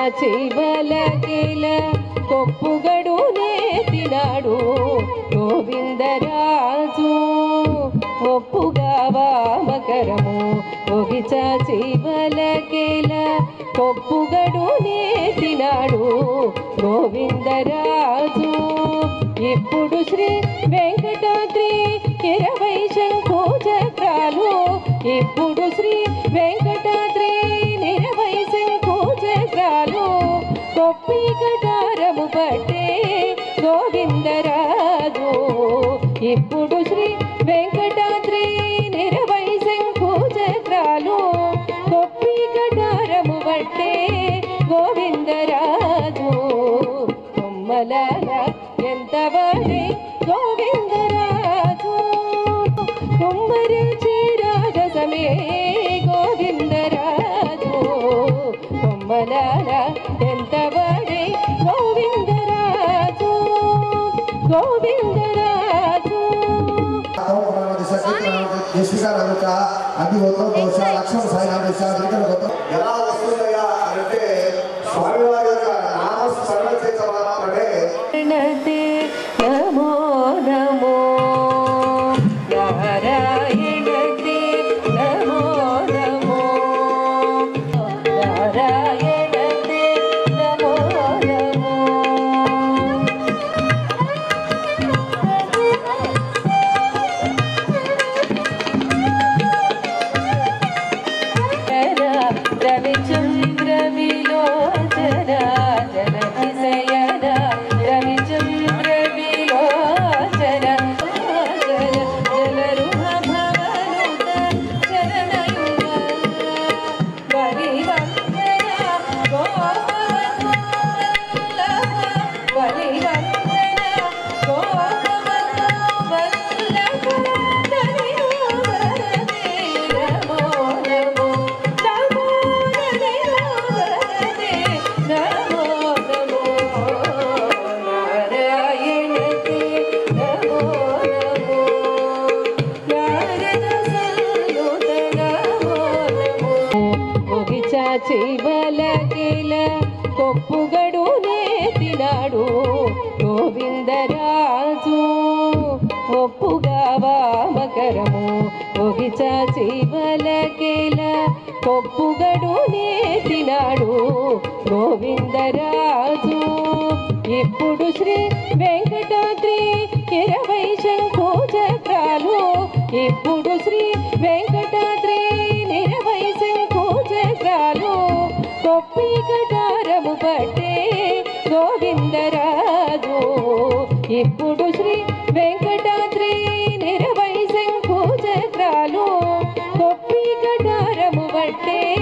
చీవలకిల కొప్పుగడు నేతినాడు గోవిందరాజు ఒప్పుగా వామకరము ఒగిచ చీవలకిల కొప్పుగడు నేతినాడు గోవిందరాజు ఇప్పుడు శ్రీ వెంకటాద్రి ఇరవై శంఖు చక్రాలు ఇప్పుడు శ్రీ వెంకటాద్రి ఇరవై శంఖు చక్రాలు కొప్పి కటారము పట్టే గోవిందరాజు ఇప్పుడు శ్రీ వెంకటాద్రి ఇరవై శంఖు చక్రాలు కొప్పి కటారము పట్టే గోవిందరాజు కొమ్మలాల ఎంత వాడే గోవిందరాజు కుమ్మరించి రాజసమే గోవిందరాజు కొమ్మలాల ఎంత వాడే గోవిందరాజు గోవిందరాజు అగ్నిహోత్రం దోష లక్ష్మణ సాయినాథ దిశ ఎలా వస్తుందయ్యా అంటే స్వామివారి యొక్క నామస్మరణ చేతవాలంటే ప్రణతే నమో నమో నారాయణతే నమో నమో నారాయణతే నమో నమో రవిచంద్ర విలోచన జనతిశయన రవిచంద్ర విలోచన జలరుహ భవనుత చరణయుగ పరివందన గోపవల్లభ పరివందన గోపవల్లభ తనయోగరతే నమో నమో నమో తనయోగరతే నమో నమో నారాయణతే నమో నమో నారద సల్లుత నమో నమో ఒగిచా చీవలకిల కొప్పుగడు నేతినాడు గోవిందరాజు ఒప్పుగా వామకరము ఒగిచా చీవలకిల కొప్పుగడు నేతినాడు గోవిందరాజు ఇప్పుడు శ్రీ వెంకటాద్రి ఇరవై శంఖు చక్రాలు ఇప్పుడు శ్రీ వెంకటాద్రి ఇరవై శంఖు చక్రాలు కొప్పి కటారము పట్టే గోవిందరాజు ఇప్పుడు శ్రీ వెంకటాద్రి ఇరవై శంఖు చక్రాలు కొప్పి కటారము పట్టే